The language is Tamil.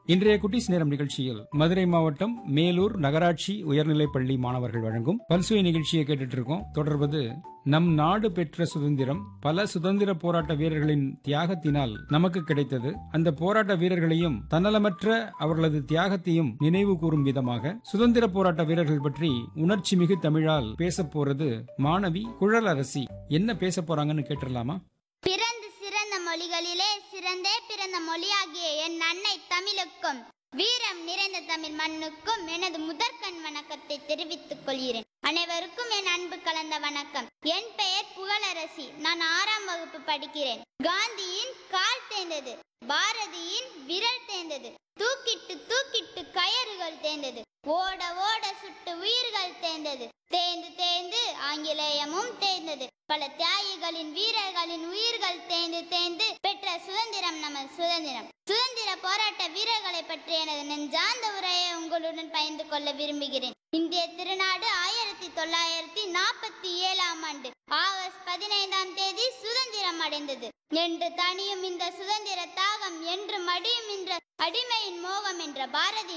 இன்றைய குட்டீஸ் நேரம் நிகழ்ச்சியில் மதுரை மாவட்டம் மேலூர் நகராட்சி உயர்நிலைப் பள்ளி மாணவர்கள் வழங்கும் பல்சுவை நிகழ்ச்சியை கேட்டுட்டு இருக்கோம் தொடர்வது நம் நாடு பெற்ற சுதந்திரம் பல சுதந்திர போராட்ட வீரர்களின் தியாகத்தினால் நமக்கு கிடைத்தது அந்த போராட்ட வீரர்களையும் தன்னலமற்ற அவர்களது தியாகத்தையும் நினைவு கூறும் விதமாக சுதந்திர போராட்ட வீரர்கள் பற்றி உணர்ச்சி மிகு தமிழால் பேசப் போறது மாணவி குழலரசி என்ன பேச போறாங்கன்னு கேட்டுடலாமா பிறந்து சிறந்த மொழிகளிலே சிறந்தே பிறந்த மொழியாகிய என் அன்னை தமிழுக்கும் வீரம் நிறைந்த தமிழ் மண்ணுக்கும் எனது முதற்கண் வணக்கத்தை தெரிவித்துக் கொள்கிறேன் அனைவருக்கும் என் அன்பு கலந்த வணக்கம் என் பெயர் புகழரசி நான் ஆறாம் வகுப்பு படிக்கிறேன் காந்தியின் கால் தேய்ந்தது பாரதியின் விரல் தேய்ந்தது தூக்கிட்டு தூக்கிட்டு கயறுகள் தேய்ந்தது ஓட ஓட சுட்டு உயிர்கள் தேய்ந்தது தேய்ந்து தேய்ந்து ஆங்கிலேயமும் தேய்ந்தது பல தியாகிகளின் வீரர்களின் உயிர்கள் தேய்ந்து தேய்ந்து பெற்ற சுதந்திரம் நமது சுதந்திரம் சுதந்திர போராட்ட வீரர்களை பற்றி எனது நெஞ்சார்ந்த உரையை உங்களுடன் பகிர்ந்து கொள்ள விரும்புகிறேன் இந்திய திருநாடு ஆயிரத்தி தொள்ளாயிரத்தி நாற்பத்தி ஏழாம் ஆண்டு ஆகஸ்ட் பதினைந்தாம் தேதி சுதந்திரம் அடைந்தது என்று தனியும் இந்த சுதந்திர தாகம் என்று மடியும் என்ற அடிமையின் மோகம் என்ற பாரதி